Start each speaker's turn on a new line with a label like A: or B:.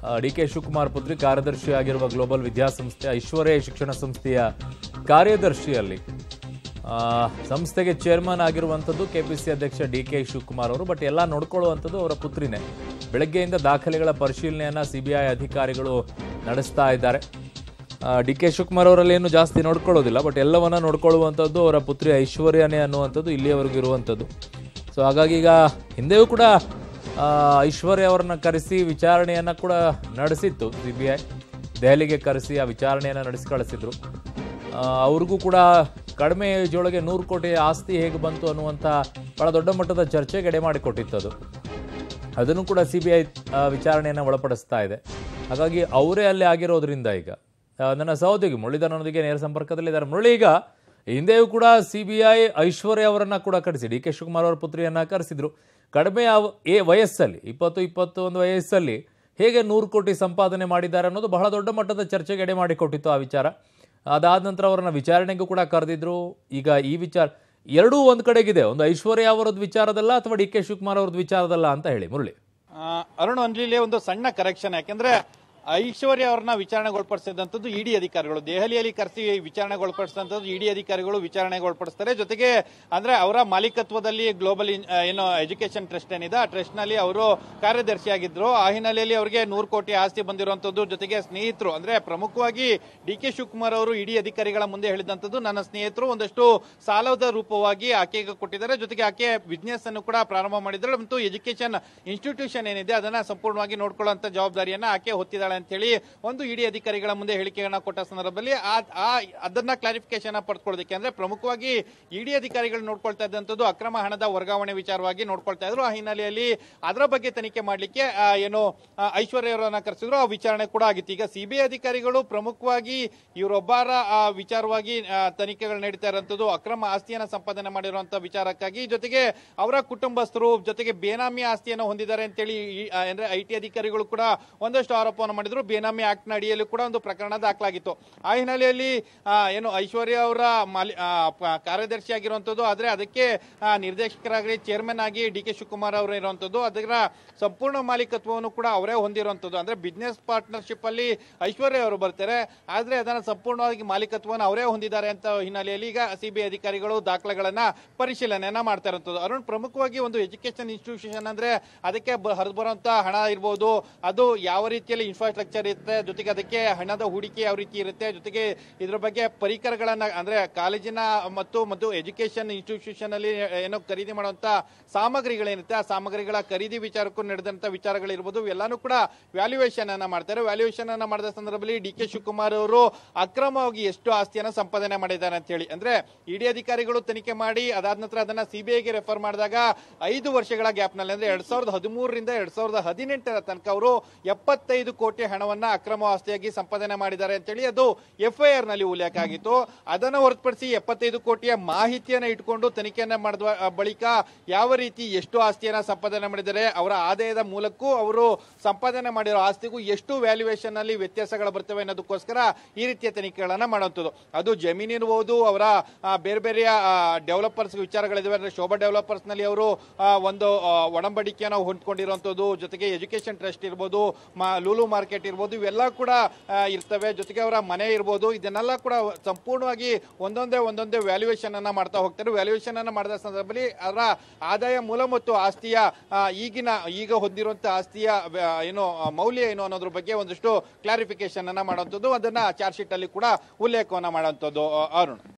A: D K Shivakumar ಪುತ್ರಿ ಕಾರ್ಯದರ್ಶಿ ಆಗಿರುವ ಗ್ಲೋಬಲ್ ವಿದ್ಯಾಸಂಸ್ಥೆ ಐಶ್ವರ್ಯ ಶಿಕ್ಷಣ ಸಂಸ್ಥೆಯ ಕಾರ್ಯದರ್ಶಿಯಲ್ಲಿ ಆ, ಸಂಸ್ಥೆಗೆ ಚೇರ್ಮನ್ ಆಗಿರುವಂಥದ್ದು ಕೆಪಿಸಿ ಅಧ್ಯಕ್ಷ ಡಿ ಕೆ ಶಿವಕುಮಾರ್ ಅವರು ಬಟ್ ಎಲ್ಲ ನೋಡ್ಕೊಳ್ಳುವಂಥದ್ದು ಅವರ ಪುತ್ರಿನೇ ಬೆಳಗ್ಗೆಯಿಂದ ದಾಖಲೆಗಳ ಪರಿಶೀಲನೆಯನ್ನ ಸಿಬಿಐ ಅಧಿಕಾರಿಗಳು ನಡೆಸ್ತಾ ಇದ್ದಾರೆ ಡಿ ಕೆ ಶಿವಕುಮಾರ್ ಅವರಲ್ಲಿ ಏನು ಜಾಸ್ತಿ ನೋಡ್ಕೊಳ್ಳೋದಿಲ್ಲ ಬಟ್ ಎಲ್ಲವನ್ನ ನೋಡ್ಕೊಳ್ಳುವಂಥದ್ದು ಅವರ ಪುತ್ರಿ ಐಶ್ವರ್ಯನೇ ಅನ್ನುವಂಥದ್ದು ಇಲ್ಲಿಯವರೆಗೂ ಇರುವಂಥದ್ದು ಸೊ ಹಾಗಾಗಿ ಈಗ ಹಿಂದೆಯೂ ಕೂಡ ಆ, ಐಶ್ವರ್ಯ ಅವರನ್ನ ಕರೆಸಿ ವಿಚಾರಣೆಯನ್ನ ಕೂಡ ನಡೆಸಿತ್ತು ಸಿ ಬಿ ಐ ದೆಹಲಿಗೆ ಕರೆಸಿ ಆ ವಿಚಾರಣೆಯನ್ನ ನಡೆಸಿ ಕಳಿಸಿದ್ರು ಆ, ಅವ್ರಿಗೂ ಕೂಡ ಕಡಿಮೆ ಏಜೊಳಗೆ ನೂರು ಕೋಟಿ ಆಸ್ತಿ ಹೇಗೆ ಬಂತು ಅನ್ನುವಂಥ ಬಹಳ ದೊಡ್ಡ ಮಟ್ಟದ ಚರ್ಚೆಗೆ ಎಡೆ ಮಾಡಿಕೊಟ್ಟಿತ್ತು ಅದು ಅದನ್ನು ಕೂಡ ಸಿ ಬಿ ಐ ವಿಚಾರಣೆಯನ್ನು ಒಳಪಡಿಸ್ತಾ ಇದೆ ಹಾಗಾಗಿ ಅವರೇ ಅಲ್ಲಿ ಆಗಿರೋದ್ರಿಂದ ಈಗ ಆ, ನನ್ನ ಸಹೋದ್ಯೋಗಿ ಮುರಳೀಧರನೊಂದಿಗೆ ನೇರ ಸಂಪರ್ಕದಲ್ಲಿದ್ದಾರೆ ಮುರಳಿ ಈಗ ಹಿಂದೆಯೂ ಕೂಡ ಸಿ ಬಿ ಐ ಐಶ್ವರ್ಯ ಅವರನ್ನ ಕೂಡ ಕರೆಸಿ ಡಿ ಕೆ ಶಿವಕುಮಾರ್ ಅವರ ಪುತ್ರಿಯನ್ನ ಕರೆಸಿದ್ರು ಕಡಿಮೆ ಅವ- ಏ ವಯಸ್ಸಲ್ಲಿ ಇಪ್ಪತ್ತು ಇಪ್ಪತ್ತೊಂದು ವಯಸ್ಸಲ್ಲಿ ಹೇಗೆ ನೂರು ಕೋಟಿ ಸಂಪಾದನೆ ಮಾಡಿದ್ದಾರೆ ಅನ್ನೋದು ಬಹಳ ದೊಡ್ಡ ಮಟ್ಟದ ಚರ್ಚೆಗೆ ಎಡೆ ಮಾಡಿಕೊಟ್ಟಿತ್ತು ಆ ವಿಚಾರ ಅದಾದ ನಂತರ ಅವರನ್ನ ವಿಚಾರಣೆಗೂ ಕೂಡ ಕರೆದಿದ್ರು ಈಗ ಈ ವಿಚಾರ ಎರಡೂ ಒಂದ್ ಕಡೆಗಿದೆ ಒಂದು ಐಶ್ವರ್ಯ ಅವರದ್ದು ವಿಚಾರದಲ್ಲ ಅಥವಾ ಡಿ ಕೆ ಶಿವಕುಮಾರ್ ಅವ್ರದ್ದು ವಿಚಾರದಲ್ಲ ಅಂತ ಹೇಳಿ ಮುರಳಿ
B: ಆ, ಅರುಣ್ ಅಂಜ್ಲಿಲಿ ಒಂದು ಸಣ್ಣ ಕರೆಕ್ಷನ್ ಯಾಕೆಂದ್ರೆ ಐಶ್ವರ್ಯ ಅವ್ರನ್ನ ವಿಚಾರಣೆಗೊಳಪಡಿಸಿದಂಥದ್ದು ಇಡಿ ಅಧಿಕಾರಿಗಳು ದೆಹಲಿಯಲ್ಲಿ ಕರೆಸಿ ವಿಚಾರಣೆಗೊಳಪಡಿಸಿದಂಥದ್ದು ಇಡಿ ಅಧಿಕಾರಿಗಳು ವಿಚಾರಣೆಗೊಳಪಡಿಸ್ತಾರೆ ಜೊತೆಗೆ ಅಂದ್ರೆ ಅವರ ಮಾಲೀಕತ್ವದಲ್ಲಿ ಗ್ಲೋಬಲ್ ಇನ್- ಆ, ಏನು ಎಜುಕೇಶನ್ ಟ್ರಸ್ಟ್ ಏನಿದೆ ಆ ಟ್ರಸ್ಟ್ ನಲ್ಲಿ ಅವರು ಕಾರ್ಯದರ್ಶಿಯಾಗಿದ್ರು ಆ ಹಿನ್ನೆಲೆಯಲ್ಲಿ ಅವರಿಗೆ ನೂರು ಕೋಟಿ ಆಸ್ತಿ ಬಂದಿರುವಂತದ್ದು ಜೊತೆಗೆ ಸ್ನೇಹಿತರು ಅಂದ್ರೆ ಪ್ರಮುಖವಾಗಿ ಡಿ ಕೆ ಶಿವಕುಮಾರ್ ಅವರು ಇಡಿ ಅಧಿಕಾರಿಗಳ ಮುಂದೆ ಹೇಳಿದಂತದ್ದು ನನ್ನ ಸ್ನೇಹಿತರು ಒಂದಷ್ಟು ಸಾಲದ ರೂಪವಾಗಿ ಆಕೆಗೆ ಕೊಟ್ಟಿದ್ದಾರೆ ಜೊತೆಗೆ ಆಕೆ ಬಿಸ್ನೆಸ್ ಅನ್ನು ಕೂಡ ಪ್ರಾರಂಭ ಮಾಡಿದ್ದಾರೆ ಮತ್ತು ಎಜುಕೇಶನ್ ಇನ್ಸ್ಟಿಟ್ಯೂಷನ್ ಏನಿದೆ ಅದನ್ನ ಸಂಪೂರ್ಣವಾಗಿ ನೋಡ್ಕೊಳ್ಳುವಂತ ಜವಾಬ್ದಾರಿಯನ್ನ ಆಕೆ ಹೊತ್ತಿದ್ದಾಳೆ ಅಂತ ಹೇಳಿ ಒಂದು ಇಡಿ ಅಧಿಕಾರಿಗಳ ಮುಂದೆ ಹೇಳಿಕೆಗಳನ್ನ ಕೊಟ್ಟ ಸಂದರ್ಭದಲ್ಲಿ ಆ- ಆ ಅದನ್ನ ಕ್ಲಾರಿಫಿಕೇಶನ್ ಪಡ್ಕೊಳ್ಳೋದಕ್ಕೆ ಅಂದ್ರೆ ಪ್ರಮುಖವಾಗಿ ಇಡಿ ಅಧಿಕಾರಿಗಳು ನೋಡ್ಕೊಳ್ತಾ ಇದ್ದಂಥದ್ದು ಅಕ್ರಮ ಹಣದ ವರ್ಗಾವಣೆ ವಿಚಾರವಾಗಿ ನೋಡ್ಕೊಳ್ತಾ ಇದ್ರು ಆ ಹಿನ್ನೆಲೆಯಲ್ಲಿ ಅದರ ಬಗ್ಗೆ ತನಿಖೆ ಮಾಡ್ಲಿಕ್ಕೆ ಆ, ಏನು ಆ, ಐಶ್ವರ್ಯ ಅವರನ್ನ ಕರೆಸಿದ್ರು ಆ ವಿಚಾರಣೆ ಕೂಡ ಆಗಿತ್ತು ಈಗ ಸಿಬಿಐ ಅಧಿಕಾರಿಗಳು ಪ್ರಮುಖವಾಗಿ ಇವರೊಬ್ಬರ ಆ, ವಿಚಾರವಾಗಿ ಆ, ತನಿಖೆಗಳು ನಡೀತಾ ಇರುವಂತದ್ದು ಅಕ್ರಮ ಆಸ್ತಿಯನ್ನ ಸಂಪಾದನೆ ಮಾಡಿರುವಂತ ವಿಚಾರಕ್ಕಾಗಿ ಜೊತೆಗೆ ಅವರ ಕುಟುಂಬಸ್ಥರು ಜೊತೆಗೆ ಬೇನಾಮಿ ಆಸ್ತಿಯನ್ನು ಹೊಂದಿದ್ದಾರೆ ಅಂತೇಳಿ ಈ- ಆ, ಅಂದ್ರೆ ಐ ಟಿ ಅಧಿಕಾರಿಗಳು ಕೂಡ ಒಂದಷ್ಟು ಆರೋಪವನ್ನು ಮಾಡಿದ್ರು ಬೇನಾಮಿ ಆಕ್ಟ್ ನ ಅಡಿಯಲ್ಲಿ ಕೂಡ ಒಂದು ಪ್ರಕರಣ ದಾಖಲಾಗಿತ್ತು ಆ ಹಿನ್ನೆಲೆಯಲ್ಲಿ ಆ, ಏನು ಐಶ್ವರ್ಯ ಅವರ ಮಾಲಿ ಆ, ಪ- ಕಾರ್ಯದರ್ಶಿ ಆಗಿರುವಂತದ್ದು ಆದ್ರೆ ಅದಕ್ಕೆ ಆ, ನಿರ್ದೇಶಕರಾಗಿ ಚೇರ್ಮನ್ ಆಗಿ ಡಿ ಕೆ ಶಿವಕುಮಾರ್ ಅವರು ಇರುವಂತದ್ದು ಅದರ ಸಂಪೂರ್ಣ ಮಾಲೀಕತ್ವವನ್ನು ಕೂಡ ಅವರೇ ಹೊಂದಿರುವಂತದ್ದು ಅಂದ್ರೆ ಬಿಸ್ನೆಸ್ ಪಾರ್ಟ್ನರ್ಶಿಪ್ ಅಲ್ಲಿ ಐಶ್ವರ್ಯ ಅವರು ಬರ್ತಾರೆ ಆದ್ರೆ ಅದನ್ನ ಸಂಪೂರ್ಣವಾಗಿ ಮಾಲೀಕತ್ವವನ್ನು ಅವರೇ ಹೊಂದಿದ್ದಾರೆ ಅಂತ ಹಿನ್ನೆಲೆಯಲ್ಲಿ ಈಗ ಸಿಬಿಐ ಅಧಿಕಾರಿಗಳು ದಾಖಲೆಗಳನ್ನ ಪರಿಶೀಲನೆಯನ್ನ ಮಾಡ್ತಾ ಇರುವಂತದ್ದು ಅರುಣ್ ಪ್ರಮುಖವಾಗಿ ಒಂದು ಎಜುಕೇಶನ್ ಇನ್ಸ್ಟಿಟ್ಯೂಷನ್ ಅಂದ್ರೆ ಅದಕ್ಕೆ ಹರಿದು ಬರುವಂತ ಹಣ ಇರ್ಬೋದು ಅದು ಯಾವ ರೀತಿಯಲ್ಲಿ ಇನ್ಫ್ರಾಸ್ಟ್ರಕ್ಚರ್ ಇರುತ್ತೆ ಜೊತೆಗೆ ಅದಕ್ಕೆ ಹಣದ ಹೂಡಿಕೆ ಯಾವ ರೀತಿ ಇರುತ್ತೆ ಜೊತೆಗೆ ಇದ್ರ ಬಗ್ಗೆ ಪರಿಕರಗಳನ್ನ ಅಂದ್ರೆ ಕಾಲೇಜಿನ ಮತ್ತು ಮತ್ತು ಎಜುಕೇಶನ್ ಇನ್ಸ್ಟಿಟ್ಯೂಷನ್ ಅಲ್ಲಿ ಏನೋ ಖರೀದಿ ಮಾಡುವಂತ ಸಾಮಗ್ರಿಗಳೇನಿರುತ್ತೆ ಆ ಸಾಮಗ್ರಿಗಳ ಖರೀದಿ ವಿಚಾರಕ್ಕೂ ನಡೆದಂತ ವಿಚಾರಗಳಿರ್ಬೋದು ಎಲ್ಲಾನು ಕೂಡ ವ್ಯಾಲ್ಯೂಯೇಷನ್ ಅನ್ನ ಮಾಡ್ತಾರೆ ವ್ಯಾಲ್ಯೂಯೇಷನ್ ಅನ್ನ ಮಾಡಿದ ಸಂದರ್ಭದಲ್ಲಿ ಡಿ ಕೆ ಶಿವಕುಮಾರ್ ಅವರು ಅಕ್ರಮವಾಗಿ ಎಷ್ಟು ಆಸ್ತಿಯನ್ನ ಸಂಪಾದನೆ ಮಾಡಿದ್ದಾರೆ ಅಂತ ಹೇಳಿ ಅಂದ್ರೆ ಇಡಿ ಅಧಿಕಾರಿಗಳು ತನಿಖೆ ಮಾಡಿ ಅದಾದ ನಂತರ ಅದನ್ನ ಸಿಬಿಐಗೆ ರೆಫರ್ ಮಾಡಿದಾಗ ಐದು ವರ್ಷಗಳ ಗ್ಯಾಪ್ ನಲ್ಲಿ ಅಂದ್ರೆ ಎರಡ್ ಸಾವಿರದ ಹದಿಮೂರರಿಂದ ಎರಡ್ ಸಾವಿರದ ಹದಿನೆಂಟರ ತನಕ ಅವರು ಎಪ್ಪತ್ತೈದು ಕೋಟಿ ಹಣವನ್ನ ಅಕ್ರಮ ಆಸ್ತಿಯಾಗಿ ಸಂಪಾದನೆ ಮಾಡಿದ್ದಾರೆ ಅಂತೇಳಿ ಅದು ಎಫ್ಐಆರ್ ನಲ್ಲಿ ಉಲ್ಲೇಖ ಆಗಿತ್ತು ಅದನ್ನು ಹೊರತುಪಡಿಸಿ ಎಪ್ಪತ್ತೈದು ಕೋಟಿಯ ಮಾಹಿತಿಯನ್ನ ಇಟ್ಕೊಂಡು ತನಿಖೆಯನ್ನ ಮಾಡಿದ ಬಳಿಕ ಯಾವ ರೀತಿ ಎಷ್ಟು ಆಸ್ತಿಯನ್ನ ಸಂಪಾದನೆ ಮಾಡಿದ್ದಾರೆ ಅವರ ಆದಾಯದ ಮೂಲಕ್ಕೂ ಅವರು ಸಂಪಾದನೆ ಮಾಡಿರೋ ಆಸ್ತಿಗೂ ಎಷ್ಟು ವ್ಯಾಲ್ಯೂಯೇಷನ್ ಅಲ್ಲಿ ವ್ಯತ್ಯಾಸಗಳು ಬರ್ತವೆ ಅನ್ನೋದಕ್ಕೋಸ್ಕರ ಈ ರೀತಿಯ ತನಿಖೆಗಳನ್ನ ಮಾಡುವಂಥದ್ದು ಅದು ಜಮೀನು ಇರ್ಬೋದು ಅವರ ಆ, ಬೇರೆ ಬೇರೆ ಡೆವಲಪರ್ಸ್ ವಿಚಾರಗಳಿದಾವೆ ಅಂದ್ರೆ ಶೋಭಾ ಡೆವಲಪರ್ಸ್ ನಲ್ಲಿ ಅವರು ಆ, ಒಂದು ಆ, ಒಡಂಬಡಿಕೆಯನ್ನು ಹೊಂದ್ಕೊಂಡಿರುವಂತದ್ದು ಜೊತೆಗೆ ಎಜುಕೇಶನ್ ಟ್ರಸ್ಟ್ ಇರ್ಬೋದು ಮಾ- ಲೂಲು ಮಾರ್ಕೆಟ್ ಇರ್ಬೋದು ಇವೆಲ್ಲ ಕೂಡ ಆ, ಇರ್ತವೆ ಜೊತೆಗೆ ಅವರ ಮನೆ ಇರ್ಬೋದು ಇದನ್ನೆಲ್ಲ ಕೂಡ ಸಂಪೂರ್ಣವಾಗಿ ಒಂದೊಂದೇ ಒಂದೊಂದೇ ವ್ಯಾಲ್ಯೂಯೇಷನ್ ಅನ್ನ ಮಾಡ್ತಾ ಹೋಗ್ತಾರೆ ವ್ಯಾಲ್ಯೂಯೇಷನ್ ಅನ್ನ ಮಾಡಿದ ಸಂದರ್ಭದಲ್ಲಿ ಅದರ ಆದಾಯ ಮೂಲ ಮತ್ತು ಆಸ್ತಿಯ ಆ, ಈಗಿನ ಈಗ ಹೊಂದಿರುವಂತಹ ಆಸ್ತಿಯ ವ್ಯ- ಏನು ಆ, ಮೌಲ್ಯ ಏನು ಅನ್ನೋದ್ರ ಬಗ್ಗೆ ಒಂದಷ್ಟು ಕ್ಲಾರಿಫಿಕೇಶನ್ ಅನ್ನ ಮಾಡುವಂಥದ್ದು ಅದನ್ನ ಚಾರ್ಜ್ ಶೀಟ್ ಅಲ್ಲಿ ಕೂಡ ಉಲ್ಲೇಖವನ್ನ ಮಾಡುವಂಥದ್ದು ಆ, ಅರುಣ್